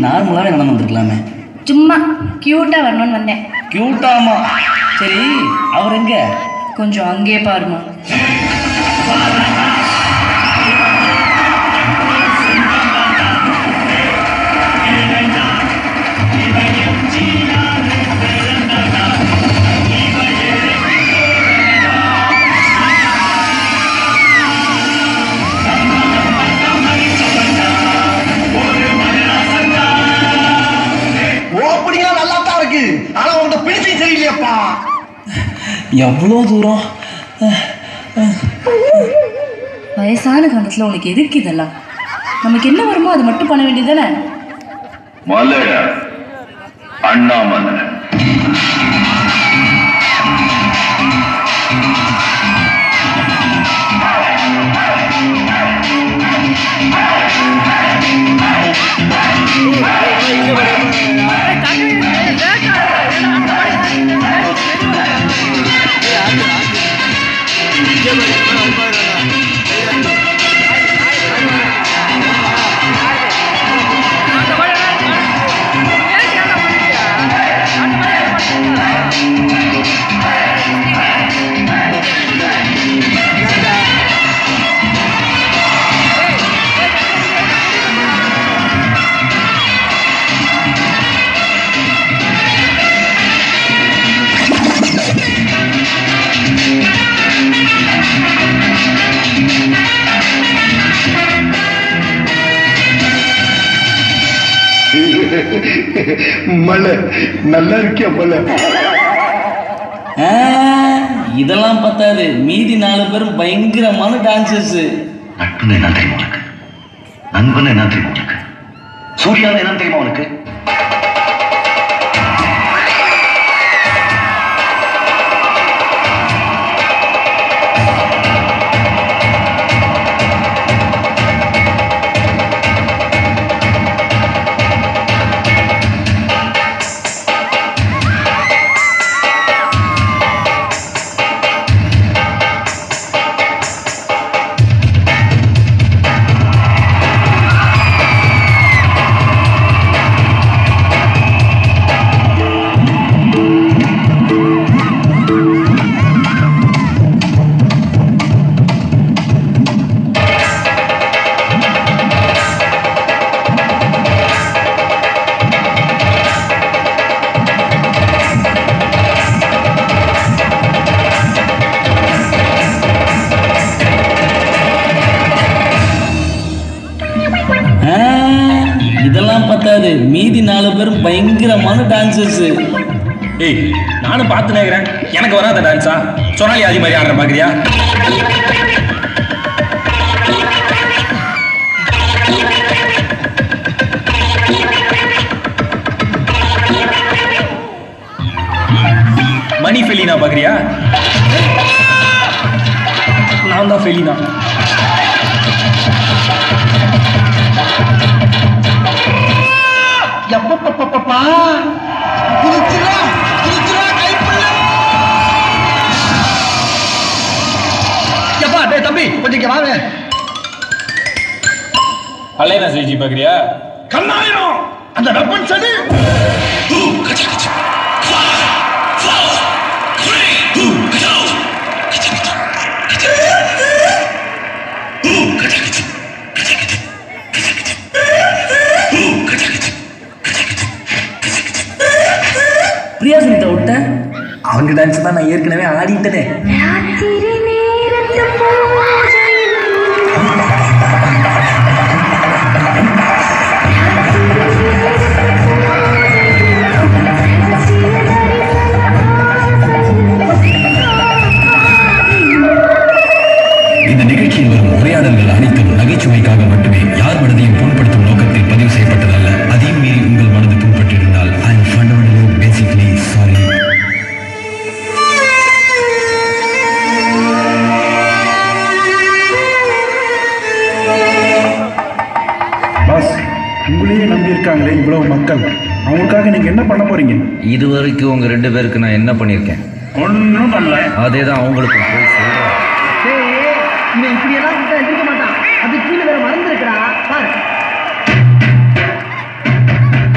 நார்மலாகவே நடந்து வந்துருக்கலாமே சும்மா க்யூட்டாக வரணும்னு வந்தேன் க்யூட்டாமா சரி அவர் எங்க கொஞ்சம் அங்கேயே பாருமா ஓப்பனிங்லாம் நல்லா தான் இருக்கு ஆனா உங்கள்கிட்ட பிடிச்சும் சரியில்லையாப்பா எவ்வளோ தூரம் வயசான காலத்தில் உனக்கு எதுக்கு இதெல்லாம் நமக்கு என்ன வருமோ அதை மட்டும் பண்ண வேண்டியதானே மலை அண்ணாமலை மலை நல்லா இருக்கியா மலை ஆ, இதெல்லாம் பத்தாது மீதி நாலு பேரும் பயங்கரமான டான்சர்ஸ் நட்புன்னு என்ன தெரியுமா உனக்கு நண்பன் என்ன தெரியுமா உனக்கு சூர்யான்னு என்ன தெரியுமா உனக்கு ஆ, இதெல்லாம் பத்தாது மீதி நாலு பேரும் பயங்கரமான டான்சர்ஸ் ஏய் நானும் பார்த்து நேக்கிறேன் எனக்கு வராத டான்ஸா சொன்னாலி ஆதி மாதிரி ஆடுற பாக்குறியா மணி ஃபெலினா பாக்குறியா நான் தான் ஃபெலினா எப்பப்பப்பப்பா குதிச்சுடா குதிச்சுடா கைப்புள்ள எப்பா டேய் தம்பி கொஞ்சம் இங்க வாங்க அலைனா சிஜி பாக்குறியா கண்ணாயிரம் அந்த வெப்பன் சனி பிரியா சுனிதா விட்ட அவங்க டான்ஸ் தான் நான் ஏற்கனவே ஆடிட்டனே ராத்திரி நேரத்து பூஜையில் இந்த நிகழ்ச்சியில் வரும் உரையாடல்கள் அனைத்தும் நகைச்சுவைக்காக மட்டுமே யார் மனதையும் புண்படுத்தும் நோக்கத்தில் பதிவு செய்யப்பட்டதல்ல அதையும் மீறி உங்கள் மனது புண்பட்டிருந்தால் I am fundamentally basically sorry boss உங்களையே நம்பி இருக்காங்களே இவ்வளவு மக்கள் அவங்களுக்காக நீங்க என்ன பண்ண போறீங்க இது வரைக்கும் உங்க ரெண்டு பேருக்கு நான் என்ன பண்ணியிருக்கேன் ஒன்றும் பண்ணல அதே தான் அவங்களுக்கு போய் சொல்றேன் இவன் இப்படி எல்லாம் கொடுத்தா எந்திரிக்க மாட்டான் அது கீழே வேற மறந்துருக்கா பாரு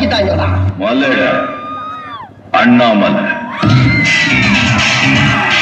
ஆக்கிட்டாங்கடா மலைட அண்ணாமலை